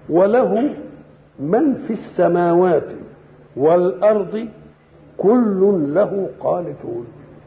وله من في السماوات والأرض كل له قانتون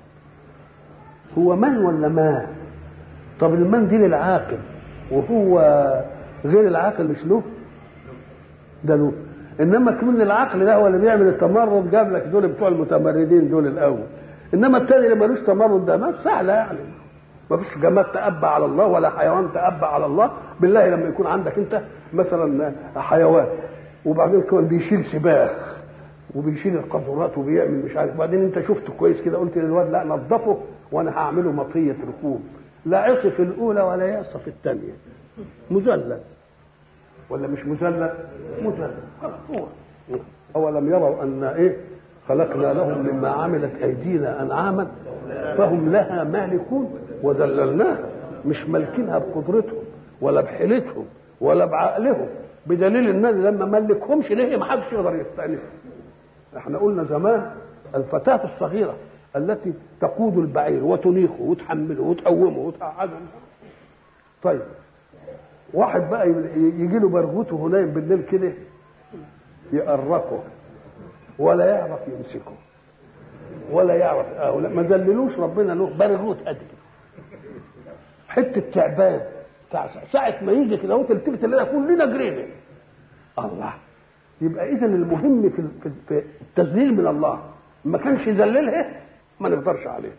هو من ولا ما طب المن دي للعاقل وهو غير العاقل مش له ده له انما كمان العقل ده هو اللي بيعمل التمرد جاب لك دول بتوع المتمردين دول الاول انما الثاني اللي ملوش تمرد ده ما سهله يعني ما فيش جماد تأبى على الله ولا حيوان تأبى على الله بالله لما يكون عندك انت مثلا حيوان وبعدين كمان بيشيل سباخ وبيشيل القاذورات وبيعمل مش عارف وبعدين انت شفته كويس كده قلت للواد لا نظفه وانا هعمله مطيه ركوب لا عصي في الاولى ولا يعصى في الثانيه مذلل ولا مش مذلل مذلل هو اولم يروا ان ايه خلقنا لهم مما عملت ايدينا انعاما فهم لها مالكون وذللناها مش مالكينها بقدرتهم ولا بحيلتهم ولا بعقلهم بدليل ان لما ملكهمش ليه ما حدش يقدر يستأنفها احنا قلنا زمان الفتاة الصغيرة التي تقود البعير وتنيخه وتحمله وتقومه وتقعده طيب واحد بقى يجي له برغوت وهو نايم بالليل كده يقرقه ولا يعرف يمسكه ولا يعرف اه ما ذللوش ربنا له برغوت قد كده حته تعبان ساعة ما يجي كده هو تلتفت الليله كلنا جرينا الله يبقى اذا المهم في في التذليل من الله ما كانش يذللها ما نقدرش عليه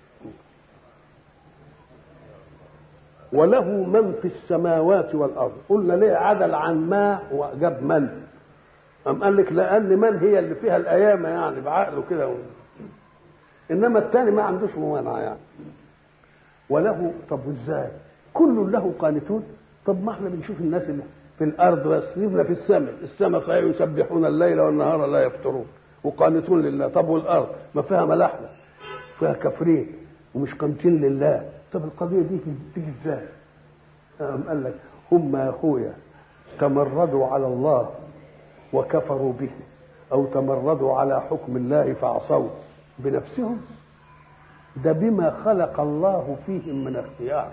وله من في السماوات والارض قلنا ليه عدل عن ما وجاب من أم قال لك لأن من هي اللي فيها الأيامة يعني بعقله كده و... إنما الثاني ما عندوش ممانعة يعني وله طب ازاي؟ كل له قانتون طب ما احنا بنشوف الناس اللي في الأرض ويسرفن في السماء السماء صحيح يسبحون الليل والنهار لا يفترون وقانتون لله طب والأرض ما فيها ملاحمة فيها كفرين ومش قانتين لله طب القضية دي تيجي ازاي؟ قام قال لك هم يا اخويا تمردوا على الله وكفروا به او تمردوا على حكم الله فعصوا بنفسهم ده بما خلق الله فيهم من اختيار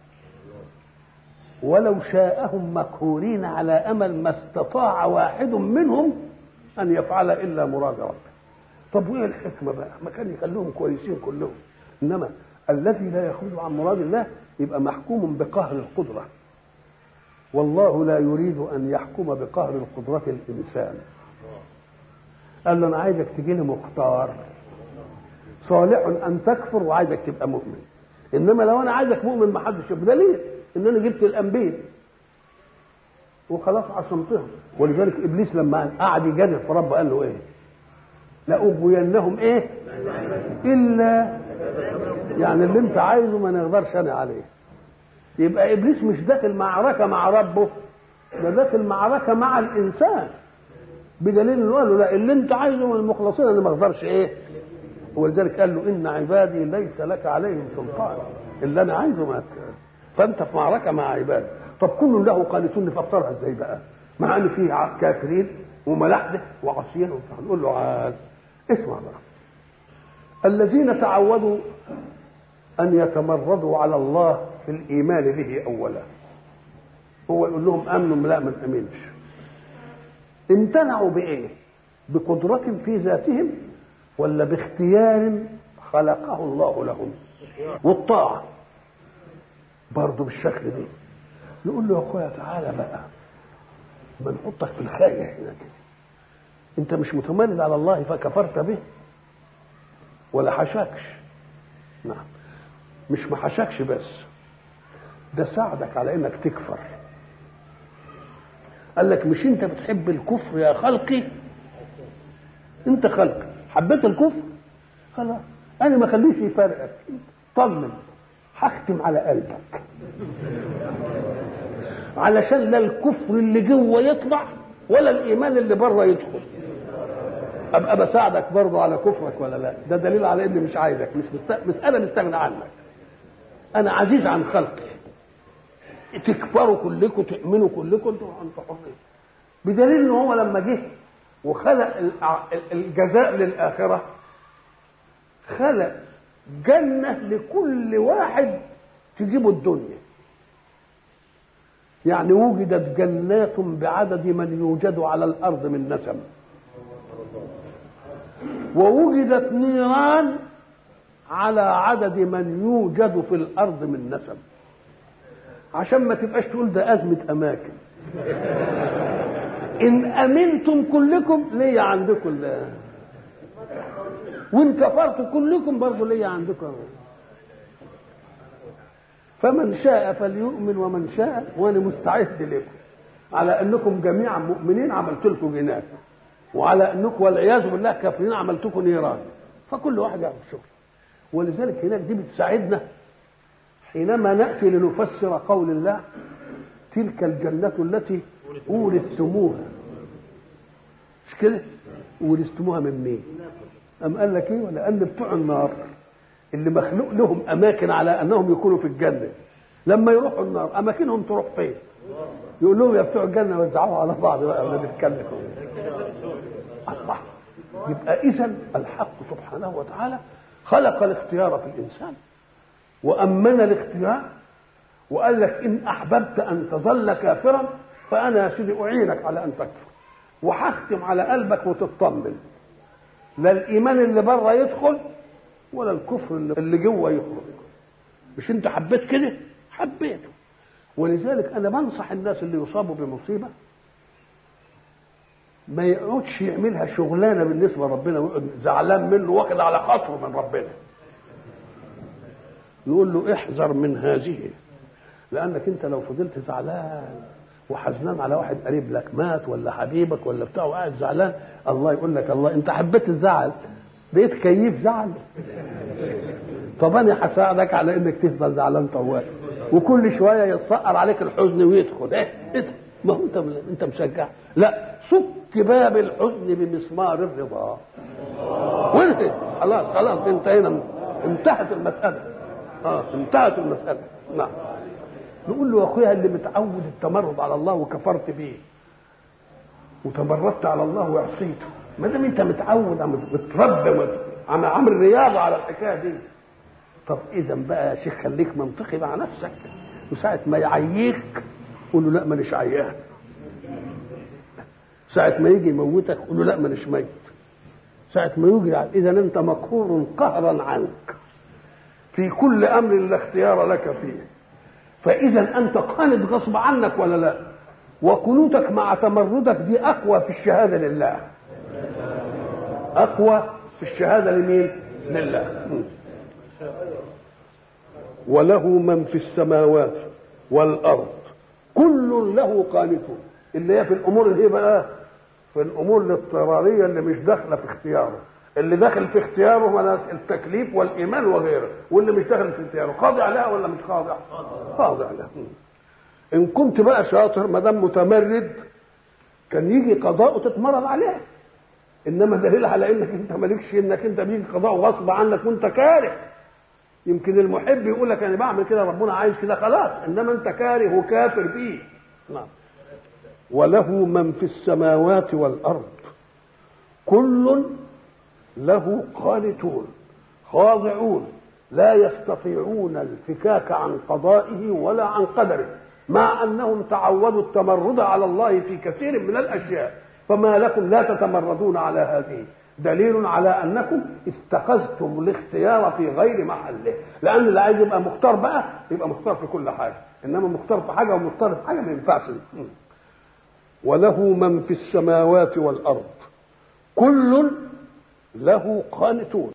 ولو شاءهم مقهورين على امل ما استطاع واحد منهم ان يفعل الا مراد ربه طب وايه الحكمه بقى ما كان يخليهم كويسين كلهم انما الذي لا يخرج عن مراد الله يبقى محكوم بقهر القدره والله لا يريد ان يحكم بقهر القدره الانسان قال له انا عايزك تجي لي مختار صالح ان تكفر وعايزك تبقى مؤمن انما لو انا عايزك مؤمن ما حدش بدليل ان انا جبت الانبياء وخلاص عصمتهم ولذلك ابليس لما قعد يجادل في ربه قال له ايه لاغوينهم ايه الا يعني اللي انت عايزه ما نقدرش انا عليه يبقى ابليس مش داخل معركه مع ربه ده داخل معركه مع الانسان بدليل انه قال له لا اللي انت عايزه من المخلصين انا ما اقدرش ايه ولذلك قال له ان عبادي ليس لك عليهم سلطان اللي انا عايزه ما فانت في معركه مع عبادي طب كل له قانتون نفسرها ازاي بقى مع ان في كافرين وملاحده وعصيين نقول له عاد اسمع بقى الذين تعودوا ان يتمردوا على الله في الايمان به اولا هو يقول لهم امنوا لا ما نامنش امتنعوا بايه بقدرة في ذاتهم ولا باختيار خلقه الله لهم والطاعة برضه بالشكل ده نقول له يا اخويا تعالى بقى ما نحطك في الخاية هنا كده انت مش متمرد على الله فكفرت به ولا حشاكش نعم مش ما حشاكش بس ده ساعدك على انك تكفر قال لك مش انت بتحب الكفر يا خلقي انت خلقي حبيت الكفر خلاص انا ما خليش يفرقك طمن هختم على قلبك علشان لا الكفر اللي جوه يطلع ولا الايمان اللي بره يدخل ابقى بساعدك برضه على كفرك ولا لا ده دليل على اني مش عايزك مش مست... مساله مستغنى عنك انا عزيز عن خلقي تكفروا كلكم تؤمنوا كلكم انتوا انتوا حرين بدليل ان هو لما جه وخلق الجزاء للاخره خلق جنه لكل واحد تجيبه الدنيا يعني وجدت جنات بعدد من يوجد على الارض من نسم ووجدت نيران على عدد من يوجد في الارض من نسم عشان ما تبقاش تقول ده ازمه اماكن ان امنتم كلكم ليا عندكم لا وان كفرتوا كلكم برضه ليا عندكم فمن شاء فليؤمن ومن شاء وانا مستعد لكم على انكم جميعا مؤمنين عملت لكم جنات وعلى انكم والعياذ بالله كافرين عملتكم نيران فكل واحد يعمل شغل ولذلك هناك دي بتساعدنا حينما ناتي لنفسر قول الله تلك الجنة التي أورثتموها مش كده؟ أورثتموها من مين؟ أم قال لك إيه؟ لأن بتوع النار اللي مخلوق لهم أماكن على أنهم يكونوا في الجنة لما يروحوا النار أماكنهم تروح فين؟ يقول لهم يا بتوع الجنة وزعوها على بعض بقى ولا نتكلم الله يبقى إذا الحق سبحانه وتعالى خلق الاختيار في الإنسان وأمن الاختيار وقال لك إن أحببت أن تظل كافرا فأنا يا سيدي أعينك على أن تكفر وهختم على قلبك وتطمن لا الإيمان اللي بره يدخل ولا الكفر اللي جوه يخرج مش أنت حبيت كده حبيته ولذلك أنا بنصح الناس اللي يصابوا بمصيبة ما يقعدش يعملها شغلانه بالنسبه لربنا ويقعد زعلان منه واخد على خاطره من ربنا نقول له احذر من هذه لانك انت لو فضلت زعلان وحزنان على واحد قريب لك مات ولا حبيبك ولا بتاع وقاعد زعلان الله يقول لك الله انت حبيت الزعل بقيت كيف زعل طب انا هساعدك على انك تفضل زعلان طوال وكل شويه يتسقر عليك الحزن ويدخل ايه ايه ده؟ ما هو انت انت مشجع لا صك باب الحزن بمسمار الرضا وانت خلاص خلاص انتهينا انتهت المساله اه انتهت المساله نعم نقول له يا اخويا اللي متعود التمرد على الله وكفرت بيه وتمردت على الله وعصيته ما دام انت متعود متربى عم عامل رياضه على الحكايه دي طب اذا بقى يا شيخ خليك منطقي مع نفسك وساعه ما يعييك قول له لا مانيش عيان ساعة ما يجي يموتك قول له لا مانيش ميت ساعة ما يجري إذا أنت مقهور قهرا عنك في كل أمر لا اختيار لك فيه فإذا أنت قاند غصب عنك ولا لا وقنوتك مع تمردك دي أقوى في الشهادة لله أقوى في الشهادة لمين؟ لله وله من في السماوات والأرض كل له قانتون اللي هي في الامور اللي هي بقى في الامور الاضطراريه اللي مش داخله في اختياره اللي داخل في اختياره مناس التكليف والايمان وغيره واللي مش داخل في اختياره خاضع لها ولا مش خاضع خاضع لها ان كنت بقى شاطر ما دام متمرد كان يجي قضاء تتمرد عليه انما دليل على انك انت مالكش انك انت بيجي قضاء غصب عنك وانت كاره يمكن المحب يقول لك انا بعمل كده ربنا عايز كده خلاص انما انت كاره وكافر فيه نعم وله من في السماوات والارض كل له قانتون خاضعون لا يستطيعون الفكاك عن قضائه ولا عن قدره مع انهم تعودوا التمرد على الله في كثير من الاشياء فما لكم لا تتمردون على هذه دليل على انكم استخذتم الاختيار في غير محله لان اللي عايز يبقى مختار بقى يبقى مختار في كل حاجه انما مختار في حاجه ومختار في حاجه ما ينفعش وله من في السماوات والارض كل له قانتون